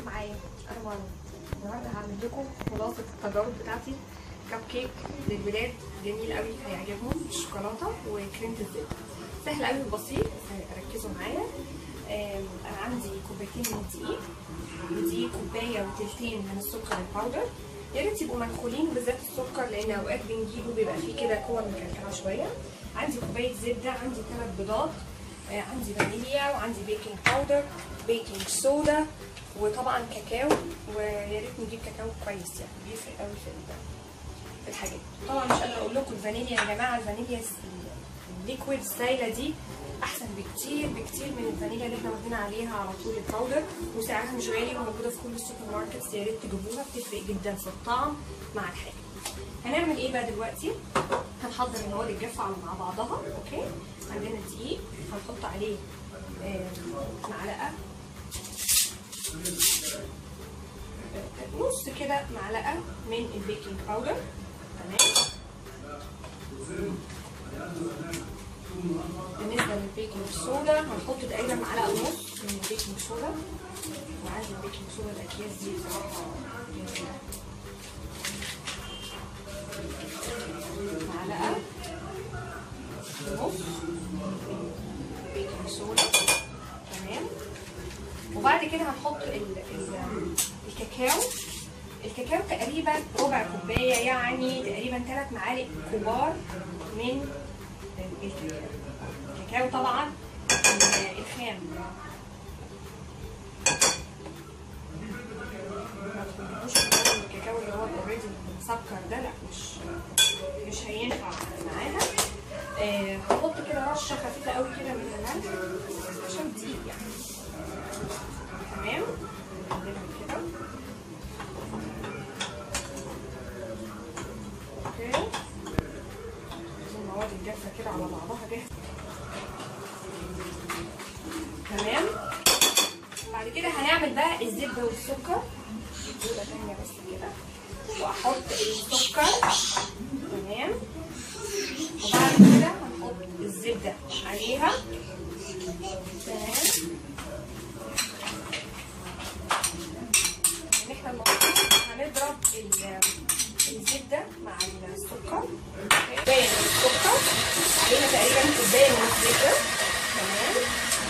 معايا انا مروه النهارده هعمل لكم خلاصه التجارب بتاعتي كب كيك للولاد جميل قوي هيعجبهم الشوكولاته وكريمه الزبده سهل قوي وبسيط ركزوا معايا آم، انا عندي كوبايتين من الدقيق ودي كوبايه وتلتين من السكر الباودر يا ريت يبقوا منخولين بالذات السكر لان اوقات بنجيبه بيبقى فيه كده كور مكلكعه شويه عندي كوبايه زبده عندي ثلاث بيضات آه، عندي فانيليا وعندي بيكنج باودر بيكنج صودا وطبعا كاكاو ويا ريت نجيب كاكاو كويس يعني بيفرق قوي في ال- في الحاجات طبعا مش قادره اقول لكم الفانيليا يا جماعه الفانيليا الليكويد السايله دي احسن بكتير بكتير من الفانيليا اللي احنا واخدين عليها على طول الباودر وسعرها مش غالي وموجوده في كل السوبر ماركتس يا ريت تجيبوها بتفرق جدا في الطعم مع الحاجه هنعمل ايه بقى دلوقتي هنحضر المواد الجافه على- مع بعضها اوكي عندنا الدقيق هنحط عليه آه، معلقه نص كده معلقه من البيكنج باودر تمام بالنسبه للبيكنج صودا هنحط تقريبا معلقه ونص من البيكنج صودا وعندي البيكنج صودا الاكياس دي بصراحه جميله معلقه ونص بيكنج صودا تمام وبعد كده هنحط ال ال الكاكاو الكاكاو تقريبا ربع كوبايه يعني تقريبا ثلاث معالق كبار من الكاكاو الكاكاو طبعا ال- الخام ما تحطوش الكاكاو اللي هو اوريدي مسكر ده لا مش مش هينفع معاها آه، هحط كده رشه خفيفه قوي كده من الملح عشان دقيق يعني تمام نقلبها كده اوكي المواد الجافه كده على بعضها جاهزه تمام بعد كده هنعمل بقى الزبده والسكر زبده تانية بس كده واحط السكر تمام وبعد كده هنحط الزبده عليها تمام ان احنا المفروض هنضرب ال- الزبده مع السكر كوبايه من السكر علينا تقريبا كوبايه من الزبده تمام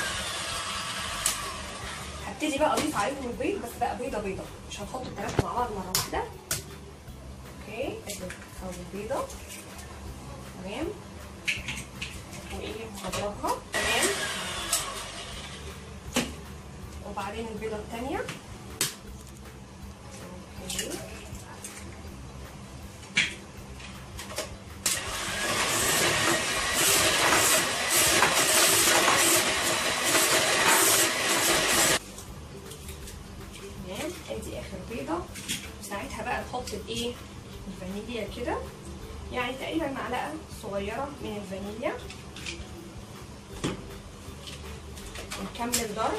هبتدي بقى اضيف عليهم البيض بس بقى بيضه بيضه مش هنحط الثلاثه مع بعض مره واحده اوكي ادي او البيضه تمام وايه هضربها تمام وبعدين البيضه الثانيه اوكي تمام ادي اخر بيضه ساعتها بقى نحط الايه الفانيليا كده يعني تقريبا معلقه صغيره من الفانيليا ونكمل ضرب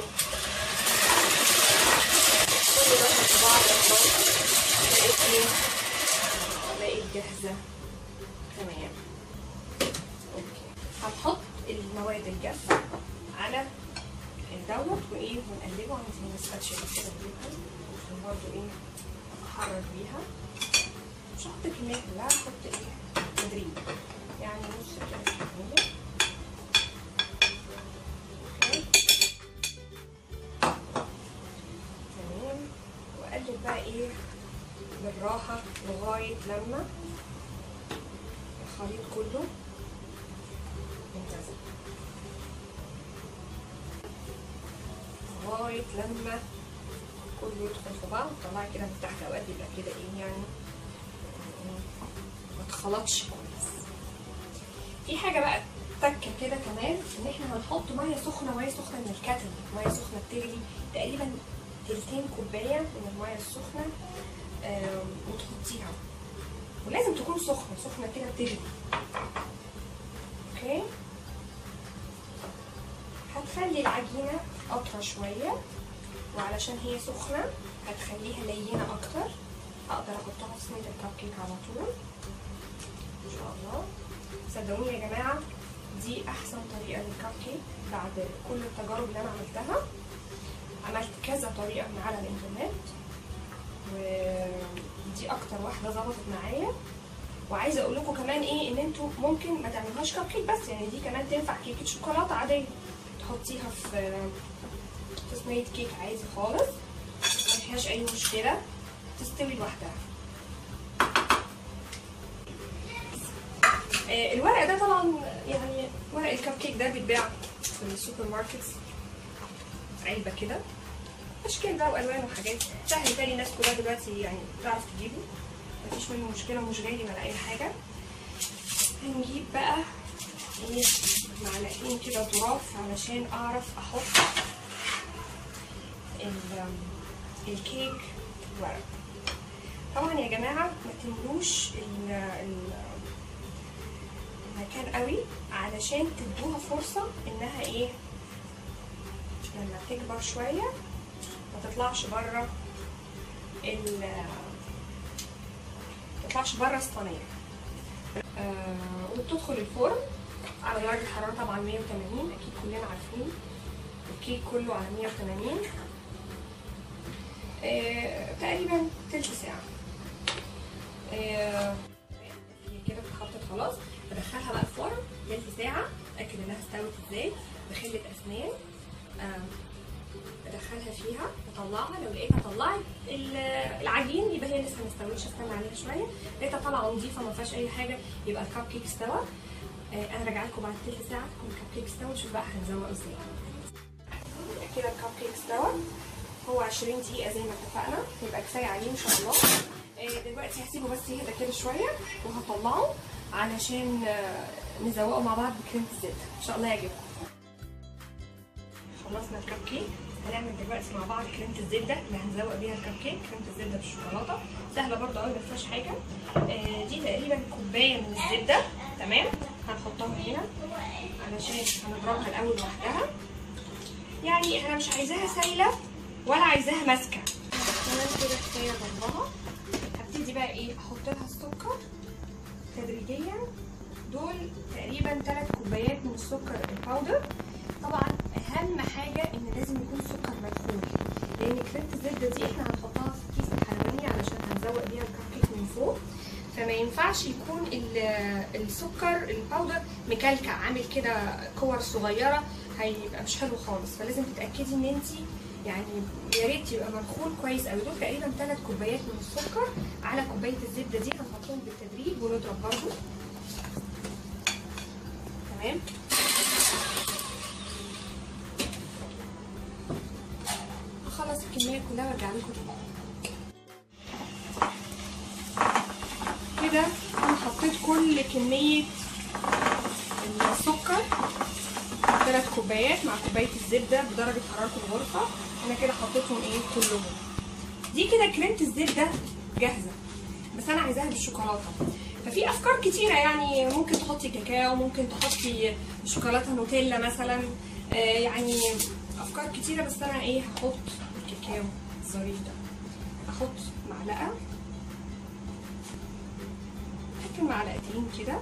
كل ده في بعض بقيت ايه بقيت جاهزه تمام اوكي هنحط المواد الجافه على دوت وايه ونقلبه عندي نسبة كده نجيبها عشان برضه ايه احرر بيها مش هحط كمية كلها هحط ايه تدريج يعني نص كده كمية اوكي تمام واقلب بقى ايه بالراحة لغاية لما الخليط كله ينتزع لغايه لما كله يدخل في بعض طلعي كده من تحت اوقات يبقى كده ايه يعني ما اتخلطش كويس في حاجه بقى تكه كده كمان ان احنا هنحط ميه سخنه ميه سخنه من الكاتل ميه سخنه بتغلي تقريبا تلتين كوبايه من الميه السخنه آم، وتحطيها ولازم تكون سخنه سخنه كده بتغلي اوكي هتخلي العجينة أطرى شوية وعلشان هي سخنة هتخليها لينة أكتر أقدر أحطها في صينية الكب كيك على طول إن شاء الله صدقوني يا جماعة دي أحسن طريقة للكب كيك بعد كل التجارب اللي أنا عملتها عملت كذا طريقه من على الانترنت ودي اكتر واحده ظبطت معايا وعايزه اقول لكم كمان ايه ان انتوا ممكن ما تعملوهاش كب كيك بس يعني دي كمان تنفع كيكه شوكولاته عاديه تحطيها في في صينيه كيك عادي خالص ما فيهاش اي مشكله تستوي لوحدها آه، الورق ده طبعا يعني ورق الكب كيك ده بيتباع في السوبر ماركتس علبه كده اشكال بقى والوان وحاجات سهل تاني الناس كلها دلوقتي يعني تعرف تجيبه مفيش منه مشكله مش غالي ولا اي حاجه هنجيب بقى ايه معلقتين كده ظراف علشان اعرف احط ال- الكيك ورق طبعا يا جماعه ما تملوش ال- ال- المكان قوي علشان تدوها فرصه انها ايه لما تكبر شويه ما تطلعش بره ال ما تطلعش بره الصينيه آه وبتدخل الفرن على درجه حراره طبعا 180 اكيد كلنا عارفين الكيك كله على 180 آه تقريبا تلت ساعه آه هي كده اتحطت خلاص بدخلها بقى الفرن تلت ساعه اتاكد انها استوت ازاي بخله اسنان آه ادخلها فيها واطلعها لو لقيتها طلعت ال- العجين يبقى هي لسه ما استوتش استنى عليها شويه لقيتها طالعه نظيفه ما فيهاش اي حاجه يبقى الكب كيك استوى آه، انا راجعه لكم بعد تلت ساعه تكون الكب كيك استوى نشوف بقى هنزوقه ازاي كده الكب كيك استوى هو 20 دقيقه زي ما اتفقنا يبقى كفايه عليه ان شاء الله آه، دلوقتي هسيبه بس يهدى كده شويه وهطلعه علشان آه، نزوقه مع بعض بكريمه الزبده ان شاء الله يعجبكم خلصنا الكب كيك هنعمل دلوقتي مع بعض كريمه الزبده اللي هنزوق بيها الكب كيك كريمه الزبده بالشوكولاته سهله برضه قوي ما فيهاش حاجه آه دي تقريبا كوبايه من الزبده تمام هنحطها هنا علشان هنضربها الاول لوحدها يعني انا مش عايزاها سايله ولا عايزاها ماسكه تمام كده كفايه ضربها هبتدي بقى ايه احط لها السكر تدريجيا دول تقريبا 3 كوبايات من السكر الباودر طبعا اهم حاجه ان لازم يكون سكر مدفون لان كريمه الزبده دي احنا هنحطها في كيس الحلواني علشان هنزوق بيها الكب كيك من فوق فما ينفعش يكون ال- السكر الباودر مكلكع عامل كده كور صغيره هيبقى مش حلو خالص فلازم تتاكدي ان انت يعني يا ريت يبقى منخول كويس قوي دول تقريبا 3 كوبايات من السكر على كوبايه الزبده دي هنحطهم بالتدريج ونضرب برضو تمام هخلص الكميه كلها وارجع لكم تاني كده انا حطيت كل كميه السكر ثلاث كوبايات مع كوبايه الزبده بدرجه حراره الغرفه انا كده حطيتهم ايه كلهم دي كده كريمه الزبده جاهزه بس انا عايزاها بالشوكولاته ففي افكار كتيره يعني ممكن تحطي كاكاو ممكن تحطي شوكولاته نوتيلا مثلا آه يعني افكار كتيره بس انا ايه هحط الكاكاو الظريف ده احط معلقه ممكن معلقتين كده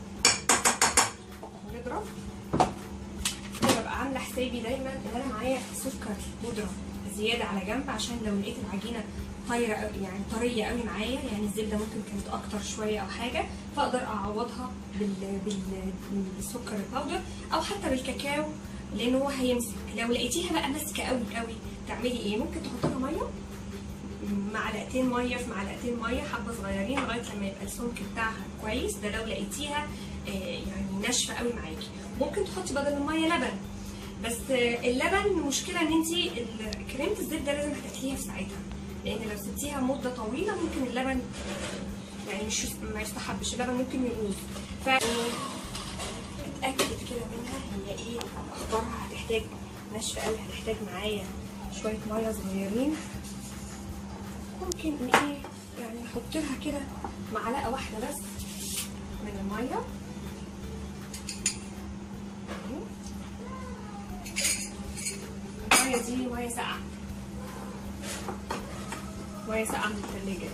ونضرب كده ببقى عامله حسابي دايما ان انا معايا سكر بودره زياده على جنب عشان لو لقيت العجينه طايره أوي- يعني طريه قوي معايا يعني الزبده ممكن كانت اكتر شويه او حاجه فاقدر اعوضها بال... بال... بالسكر الباودر او حتى بالكاكاو لان هو هيمسك لو لقيتيها بقى ماسكه قوي قوي تعملي ايه ممكن تحطي لها ميه معلقتين ميه في معلقتين ميه حبه صغيرين لغايه لما يبقى السمك بتاعها كويس ده لو لقيتيها آه، يعني ناشفه قوي معاكي ممكن تحطي بدل الميه لبن بس آه، اللبن المشكله ان انت كريمه الزبده لازم هتاكليها في ساعتها لان لو سبتيها مده طويله ممكن اللبن آه، يعني مش ما يستحبش اللبن ممكن يبوظ ف اتاكد كده منها هي ايه اخبارها هتحتاج ناشفه قوي هتحتاج معايا شويه ميه صغيرين ممكن ان ايه يعني نحط لها كده معلقه واحده بس من الميه الميه دي ميه ساقعه ميه ساقعه من الثلاجه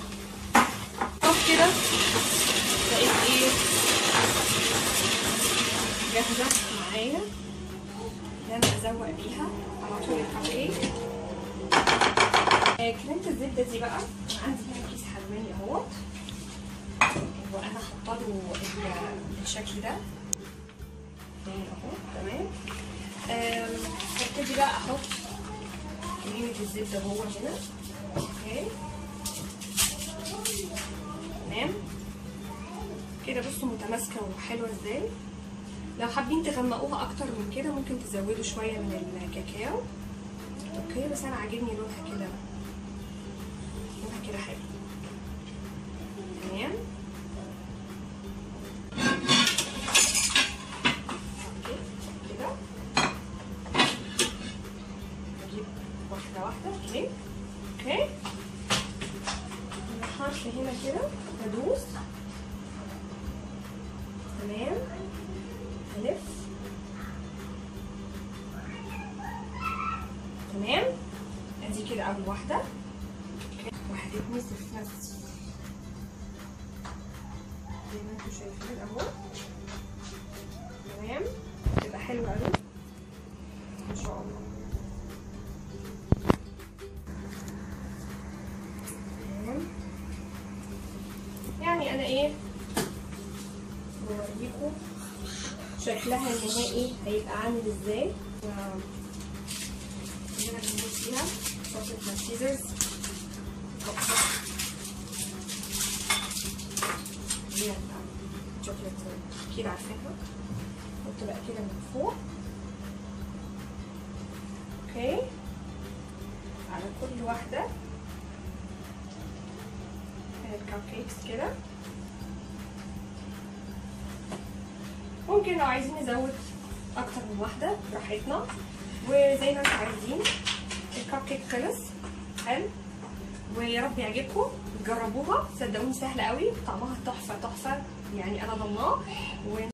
طب كده بقيت ايه جاهزه معايا ان انا ازوق بيها على طول الكب كيك آه، كريمه الزبده دي بقى عندي هنا كيس حلواني اهوت وانا حاطه له ال- الشكل ده يعني اهو تمام آم، هبتدي بقى احط كريمه الزبده جوه هنا اوكي تمام كده بصوا متماسكه وحلوه ازاي لو حابين تغمقوها اكتر من كده ممكن تزودوا شويه من الكاكاو اوكي بس انا عاجبني لونها كده لونها كده حلو تمام اوكي كده هجيب واحده واحده اوكي اوكي الحرف هنا كده هدوس تمام هلف تمام ادي كده اول واحده أوكي. وهتتمسك في نفس زي ما انتم شايفين اهو تمام تبقى حلوه قوي ان شاء الله تمام يعني انا ايه بوريكم شكلها النهائي هيبقى عامل ازاي و- هنا بنقول فيها شوكليت مالتيزرز هي شوكليت اكيد عارفينها حط بقى كده من فوق اوكي على كل واحدة من الكب كيكس كده ممكن لو عايزين نزود اكتر من واحدة براحتنا وزي ما انتم عايزين الكب كيك خلص حلو ويا رب يعجبكم جربوها صدقوني سهله قوي طعمها تحفه تحفه يعني انا ضمناه و